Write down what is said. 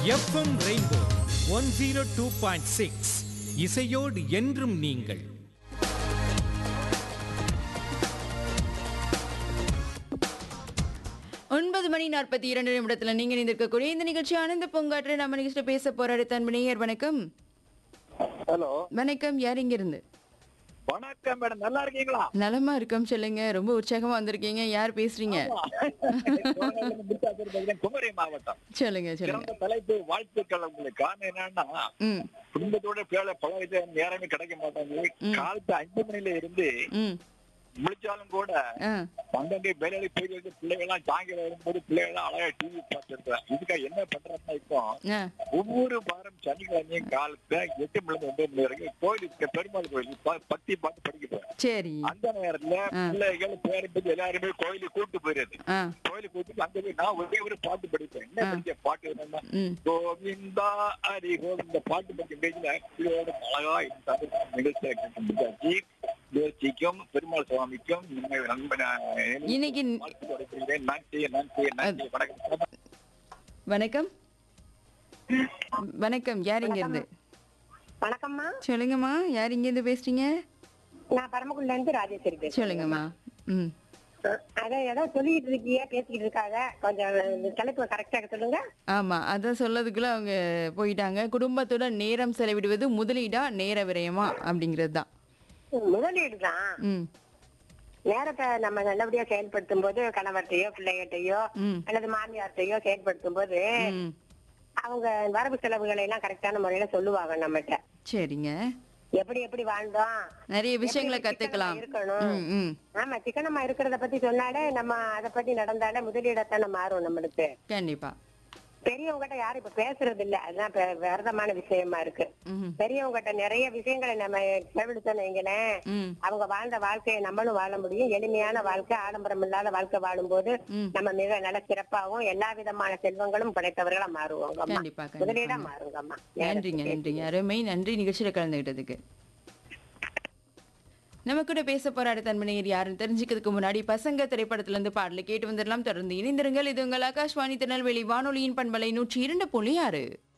FM rainbow one zero two point six இசையோடு என்றும் நீங்கள் ஒன்பது மணி நாற்பத்தி இரண்டு நிமிடத்துல நீங்க இருக்கக்கூடிய இந்த நிகழ்ச்சி ஆனந்த பூங்காற்று நம்ம நிகழ்ச்சியில பேச போறாரு தன்மணியர் வணக்கம் ஹலோ வணக்கம் யார் இங்க இருந்து வணக்கம் மேடம் நல்லா இருக்கீங்களா நலமா இருக்கோம் சொல்லுங்க ரொம்ப உற்சாகமா வந்திருக்கீங்க யார் பேசுறீங்க குமரி மாவட்டம் சொல்லுங்க சொல்லுங்க சிறந்த தலைப்பு வாழ்த்துக்கள் உங்களுக்கு காரணம் என்னன்னா ம் குடும்பத்தோட பேர பல நேரமே கிடைக்க மாட்டாங்க காலத்து அஞ்சு மணில இருந்து ம் முடிச்சாலும் கூட ஆ அங்கங்கே வேலையில போயிட்டு வந்து பிள்ளைகள் எல்லாம் சாயங்காலம் வரும்போது பிள்ளைகள் எல்லாம் அழகா டிவி பார்த்துருக்கேன் இதுக்காக என்ன பண்றேன்னா இப்போ ஆ ஒவ்வொரு வாரம் சனிக்கிழமையும் காலத்துல எட்டு மணி ஒன்பது மணி வரைக்கும் கோயிலுக்கு பெருமாள் கோயில் ப- பத்தி பார்த்து படிக்கிறேன் சரி அந்த நேரத்துல ஆ. பிள்ளைகள் பேரம்பு எல்லாருமே கோயிலுக்கு கூட்டு போயிருது ஆ கோயிலுக்கு கூட்டு அங்க போய் நான் ஒரே ஒரு பாட்டு படிப்பேன் என்ன படிச்ச பாட்டு என்னன்னா ம் கோவிந்தா ஹரி கோவிந்த பாட்டு படிக்கும் பேஜ்ல பிள்ளையோட அழகா இந்த நிகழ்ச்சியை முயற்சிக்கும் பெருமாள் சுவாமிக்கும் நம்மை நண்பன இன்னைக்கு வாழ்த்து கொடுக்கிறேன் நன்றி நன்றி நன்றி வணக்கம் வணக்கம் வணக்கம் யார் இங்க இருந்து வணக்கம்மா சொல்லுங்கம்மா யார் இங்க இருந்து பேசுறீங்க நான் பரமக்குடில இருந்து ராஜேஸ்வரி பேசுறேன் சொல்லுங்கம்மா ம் அதான் ஏதோ சொல்லிட்டு இருக்கீங்க பேசிக்கிட்டு இருக்காங்க கொஞ்சம் இந்த தலைப்பு கரெக்டா சொல்லுங்க ஆமா அதான் சொல்லதுக்குள்ள அவங்க போயிட்டாங்க குடும்பத்தோட நேரம் செலவிடுவது முதலீடா நேர விரயமா அப்படிங்கிறது தான் முதலீடு தான் ம் நேரத்தை நம்ம நல்லபடியா செயல்படுத்தும் போது கணவர்கிட்டயோ பிள்ளைகிட்டயோ ம் அல்லது மாமியார்கிட்டயோ செயல்படுத்தும் போது ம் அவங்க வரவு செலவுகளை எல்லாம் கரெக்டான முறையில சொல்லுவாங்க நம்மகிட்ட சரிங்க எப்படி எப்படி வாழ்ந்தோம் நிறைய விஷயங்களை எப்படி கத்துக்கலாம் சிக்கனமா இருக்கணும் ம் ம் ஆமா சிக்கனமா இருக்கிறத பத்தி சொன்னாலே நம்ம அதை பத்தி நடந்தாலே முதலீடத்தானே மாறும் நம்மளுக்கு கண்டிப்பா பெரியவங்ககிட்ட யாரும் இப்ப பேசுறது இல்ல அதுதான் இப்ப விரதமான விஷயமா இருக்கு ம் பெரியவங்ககிட்ட நிறைய விஷயங்களை நம்ம செவிடுத்தோம் வைங்களேன் ம் அவங்க வாழ்ந்த வாழ்க்கையை நம்மளும் வாழ முடியும் எளிமையான வாழ்க்கை ஆடம்பரம் இல்லாத வாழ்க்கை வாழும்போது ம். நம்ம மிக நல்ல சிறப்பாகவும் எல்லா விதமான செல்வங்களும் படைத்தவர்களா மாறுவோங்க அம்மா கண்டிப்பா முதலீடா கண்டிப்பா மாறுங்க அம்மா நன்றிங்க நன்றிங்க அருமை நன்றி நிகழ்ச்சியில கலந்துகிட்டதுக்கு நம்ம கூட பேச போற அடுத்த அன்பனையர் யாருன்னு தெரிஞ்சுக்கிறதுக்கு முன்னாடி பசங்க திரைப்படத்துல இருந்து பாடலை கேட்டு வந்துடலாம் தொடர்ந்து இணைந்திருங்கள் இது உங்கள் ஆகாஷ்வாணி திருநெல்வேலி வானொலியின் பண்பலை நூற்றி இரண்டு புள்ளி ஆறு